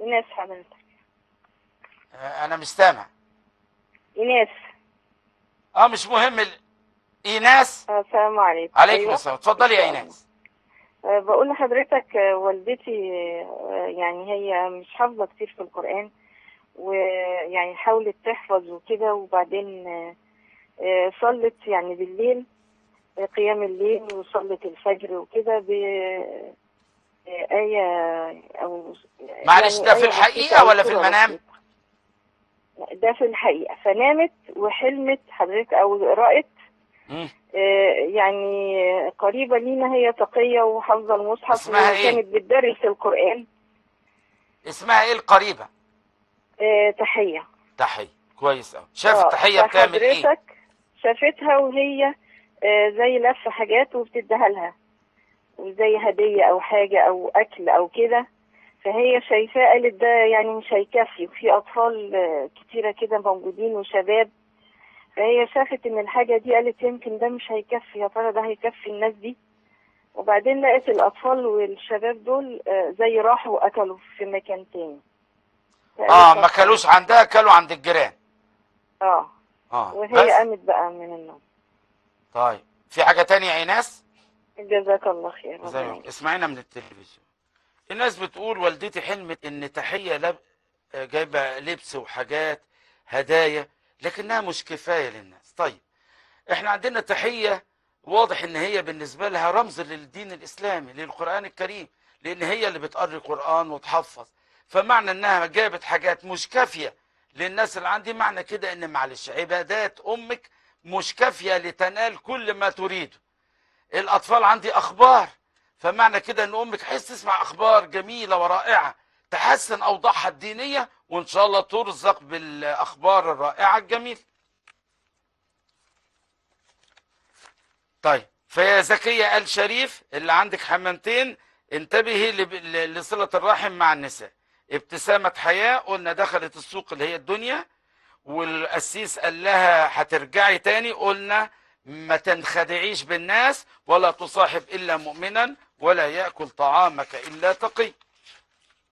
إيناس حضرتك آه، انا مش سامع إيناس اه مش مهم ال... ايناس آه، السلام عليكم عليكم أيوة. السلام اتفضلي يا إن شاء ايناس آه، بقول لحضرتك آه، والدتي آه، يعني هي مش حافظة كتير في القرآن ويعني حاولت تحفظ وكده وبعدين آه، آه، صلت يعني بالليل آه، قيام الليل وصلت الفجر وكده ب آه، آية أو معلش يعني ده في آية الحقيقة بسيطة أو ولا في سورة المنام؟ بسيطة. ده في الحقيقة فنامت وحلمت حضرتك أو رأت مم. آه، يعني قريبة لينا هي تقية وحافظة المصحف اسمها إيه؟ وكانت بتدرس القرآن اسمها ايه القريبة آه، تحية تحية كويس قوي شاف آه، التحية بتعمل ايه فحضرتك شافتها وهي آه، زي لفة حاجات وبتديها لها وزي هدية أو حاجة أو أكل أو كده فهي شايفاه قالت ده يعني مش هيكفي وفي أطفال آه، كتيرة كده موجودين وشباب فهي شافت إن الحاجة دي قالت يمكن ده مش هيكفي يا ترى ده هيكفي الناس دي وبعدين لقت الأطفال والشباب دول آه، زي راحوا وأكلوا في مكان تاني اه ما كلوش عندها كلوا عند الجيران اه اه وهي بس قامت بقى من النوم طيب في حاجة تانية يا ايناس جزاك الله خير زي ربنا ما يجزاك. اسمعينا من التلفزيون الناس بتقول والدتي حلمت ان تحية لب... جايبة لبس وحاجات هدايا لكنها مش كفاية للناس طيب احنا عندنا تحية واضح ان هي بالنسبة لها رمز للدين الاسلامي للقرآن الكريم لان هي اللي بتقري قرآن وتحفظ فمعنى انها جابت حاجات مش كافية للناس اللي عندي معنى كده ان معلش عبادات امك مش كافية لتنال كل ما تريده الاطفال عندي اخبار فمعنى كده ان امك عايز تسمع اخبار جميله ورائعه تحسن اوضاعها الدينيه وان شاء الله ترزق بالاخبار الرائعه الجميله طيب فيا زكيه ال شريف اللي عندك حمامتين انتبهي لب- ل- لصله الرحم مع النساء ابتسامه حياه قلنا دخلت السوق اللي هي الدنيا والقسيس قال لها هترجعي تاني قلنا ما تنخدعيش بالناس ولا تصاحب الا مؤمنا ولا ياكل طعامك الا تقي